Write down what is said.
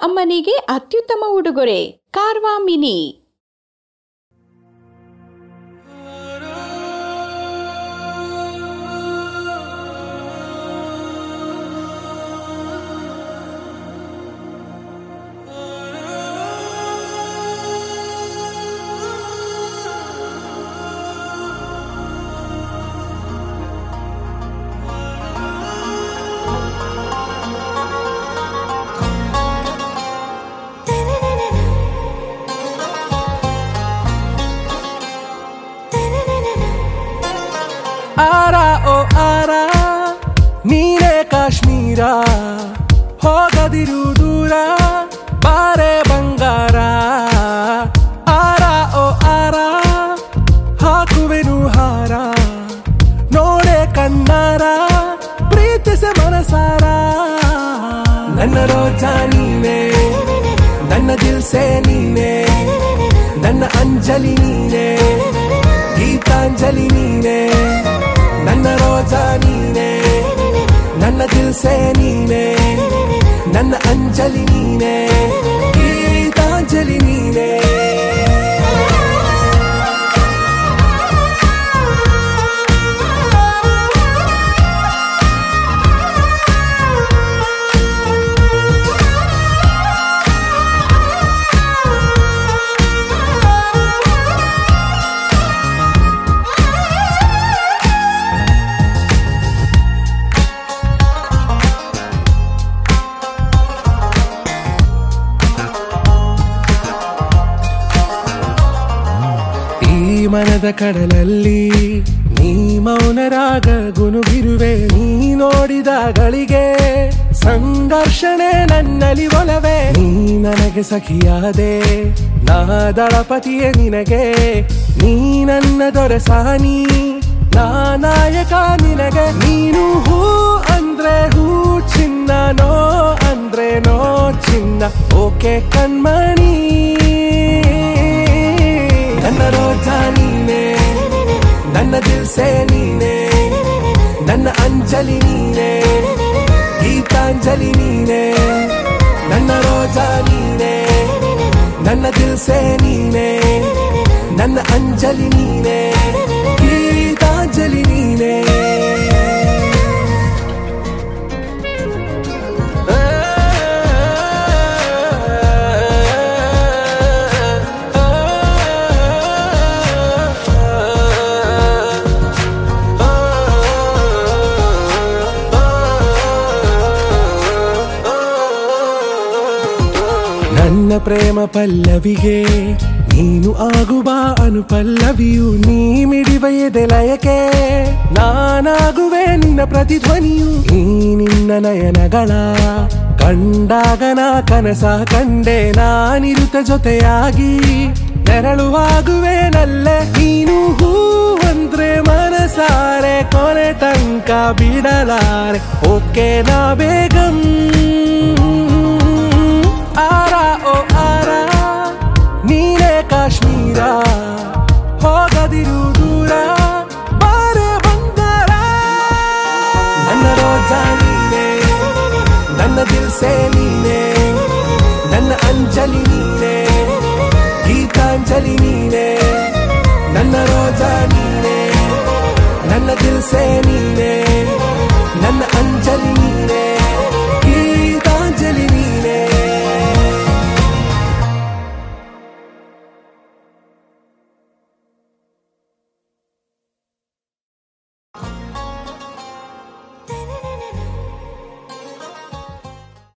ಅಮ್ಮನಿಗೆ ಅತ್ಯುತ್ತಮ ಉಡುಗೊರೆ ಕಾರ್ವಾ ಮಿನಿ ಆರ ಓ ಆರ ನೀನೇ ಕಾಶ್ಮೀರ ಹೋಗದಿರು ದೂರ ಬಾರೆ ಬಂಗಾರ ಆರ ಓ ಆರ ಹಾಕುವೆನು ಹಾರ ನೋಡೆ ಕಣ್ಣಾರ ಪ್ರೀತಿಸೆ ಮನಸಾರ ನನ್ನ ರೋಜಾ ನೀನೆ ನನ್ನ ದಿಲ್ಸೆ ನೀನೆ ನನ್ನ ಅಂಜಲಿ ನೀನೆ ಗೀತಾಂಜಲಿ ನೀನೆ ನನ್ನ ರೋಜಾ ನೀನೆ ನನ್ನ ದಿಲ್ಸೆ ನೀನೆ ನನ್ನ ಅಂಜಲಿ ನೀನೆ ಗೀತಾಂಜಲಿ ನೀನೆ ಈ ಮನದ ಕಡಲಲ್ಲಿ ನೀ ಮೌನರಾಗ ಗುನುಗಿರುವೆ ನೀ ನೋಡಿದ ಗಳಿಗೆ ಸಂಘರ್ಷಣೆ ನನ್ನಲ್ಲಿ ಒಲವೇ ನೀ ನನಗೆ ಸಖಿಯಾದೆ ನಾ ದಳಪತಿಯೇ ನಿನಗೆ ನೀ ನನ್ನ ದೊರೆಸಾನಿ ನಾ ನಾಯಕ ನಿನಗೆ ನೀನು ಹೂ ಅಂದ್ರೆ ಹೂ ಚಿನ್ನ ನೋ ಅಂದ್ರೆ ನೋ ಚಿನ್ನ ಓಕೆ ಕಣ್ಮಣಿ ನನ್ನ ರೋಜಾ ನೀನೆ ನನ್ನ ದಿಲ್ಸೆ ನೀನೆ ನನ್ನ ಅಂಜಲಿ ನೀನೆ ಗೀತಾಂಜಲಿ ನೀನೆ ನನ್ನ ರೋಜಾ ನೀನೆ ನನ್ನ ದಿಲ್ಸೆ ನೀನೆ ನನ್ನ ಅಂಜಲಿ ನೀನೆ ಗೀತಾಂಜಲಿ ನೀನೆ ನನ್ನ ಪ್ರೇಮ ಪಲ್ಲವಿಗೆ ನೀನು ಆಗುವ ಅನುಪಲ್ಲವಿಯು ನೀ ಮಿಡಿವ ಎದೆಲಯಕ್ಕೆ ನಾನಾಗುವೆ ನಿನ್ನ ಪ್ರತಿಧ್ವನಿಯು ಈ ನಿನ್ನ ನಯನಗಳ ಕಂಡಾಗ ನಾ ಕನಸ ಕಂಡೆ ನಾನಿರುತ್ತ ಜೊತೆಯಾಗಿ ನೆರಳುವಾಗುವೆ ನಲ್ಲೆ ನೀನು ಹೂ ಅಂದ್ರೆ ಮನಸಾರೆ ಕೊನೆ ತನಕ ಬಿಡಲಾರೆ ಓಕೆ ನಾ ಬೇಗಂ ಆರ ಓ ಆರ ನೀನೇ ಕಾಶ್ಮೀರ ಹೋಗದಿರು ದೂರ ಬಾರೆ ಬಂಗಾರ ನನ್ನ ರೋಜಾ ನೀನೆ ನನ್ನ ದಿಲ್ಸೆ ನೀನೆ ನನ್ನ ಅಂಜಲಿ ನೀನೆ ಗೀತಾಂಜಲಿ ನೀನೆ ನನ್ನ ರೋಜಾ ನೀನೆ ನನ್ನ ದಿಲ್ಸೆ ನೀನೆ ನನ್ನ ಅಂಜಲಿ ನೀನೆ